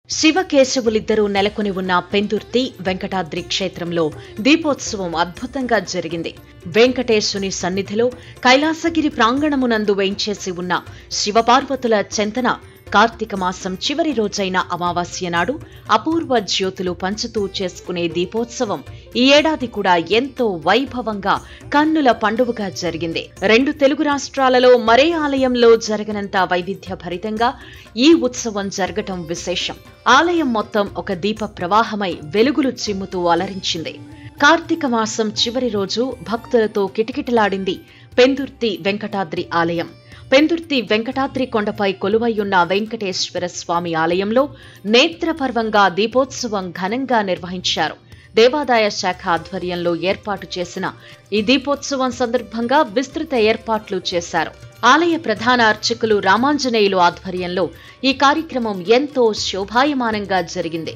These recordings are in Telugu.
శివకేశవులిద్దరూ నెలకొని ఉన్న పెందుర్తి వెంకటాద్రి క్షేత్రంలో దీపోత్సవం అద్భుతంగా జరిగింది వెంకటేశుని సన్నిధిలో కైలాసగిరి ప్రాంగణమునందు వేంచేసి ఉన్న శివపార్వతుల చెంతన కార్తీక మాసం చివరి రోజైన అమావాస్య నాడు అపూర్వ జ్యోతులు పంచుతూ చేసుకునే దీపోత్సవం ఈ ఏడాది కూడా ఎంతో వైభవంగా కన్నుల పండువగా జరిగింది రెండు తెలుగు రాష్ట్రాలలో మరే ఆలయంలో జరగనంత వైవిధ్య భరితంగా ఈ ఉత్సవం జరగటం విశేషం ఆలయం మొత్తం ఒక దీప ప్రవాహమై వెలుగులు చిమ్ముతూ అలరించింది కార్తీక మాసం చివరి రోజు భక్తులతో కిటకిటలాడింది పెందుర్తి వెంకటాద్రి ఆలయం పెందుర్తి వెంకటాద్రి కొండపై కొలువైయున్న వెంకటేశ్వర స్వామి ఆలయంలో నేత్రపర్వంగా దీపోత్సవం ఘనంగా నిర్వహించారు దేవాదాయ శాఖ ఆధ్వర్యంలో ఏర్పాటు చేసిన ఈ దీపోత్సవం సందర్భంగా విస్తృత ఏర్పాట్లు చేశారు ఆలయ ప్రధాన అర్చకులు రామాంజనేయులు ఆధ్వర్యంలో ఈ కార్యక్రమం ఎంతో శోభాయమానంగా జరిగింది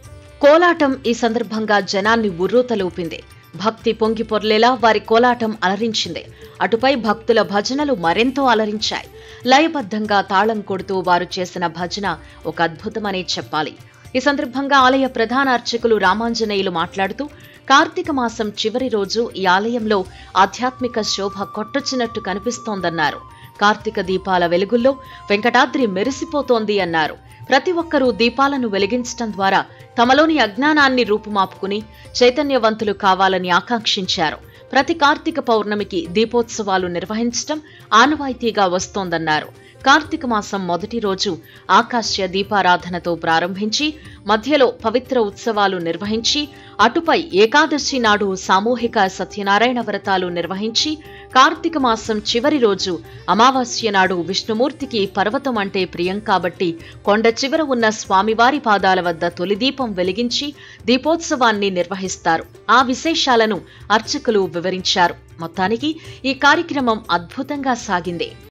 కోలాటం ఈ సందర్భంగా జనాన్ని ఉర్రూతలూపింది భక్తి పొంగి పొర్లేలా వారి కోలాటం అలరించింది అటుపై భక్తుల భజనలు మరెంతో అలరించాయి లయబద్ధంగా తాళం కొడుతూ వారు చేసిన భజన ఒక అద్భుతమనే చెప్పాలి ఈ సందర్భంగా ఆలయ ప్రధాన అర్చకులు రామాంజనేయులు మాట్లాడుతూ కార్తీక మాసం చివరి రోజు ఈ ఆలయంలో ఆధ్యాత్మిక శోభ కొట్టొచ్చినట్టు కనిపిస్తోందన్నారు కార్తీక దీపాల వెలుగుల్లో వెంకటాద్రి మెరిసిపోతోంది అన్నారు ప్రతి ఒక్కరూ దీపాలను వెలిగించటం ద్వారా తమలోని అజ్ఞానాన్ని రూపుమాపుకుని చైతన్యవంతులు కావాలని ఆకాంక్షించారు ప్రతి కార్తీక పౌర్ణమికి దీపోత్సవాలు నిర్వహించటం ఆనవాయితీగా వస్తోందన్నారు కార్తీక మాసం మొదటి రోజు ఆకాశ్య దీపారాధనతో ప్రారంభించి మధ్యలో పవిత్ర ఉత్సవాలు నిర్వహించి అటుపై ఏకాదశి నాడు సామూహిక సత్యనారాయణ వ్రతాలు నిర్వహించి కార్తీక మాసం చివరి రోజు అమావాస్య నాడు విష్ణుమూర్తికి పర్వతం అంటే ప్రియం కాబట్టి కొండ చివర ఉన్న స్వామివారి పాదాల వద్ద తొలి దీపం వెలిగించి దీపోత్సవాన్ని నిర్వహిస్తారు ఆ విశేషాలను అర్చకులు వివరించారు మొత్తానికి ఈ కార్యక్రమం అద్భుతంగా సాగింది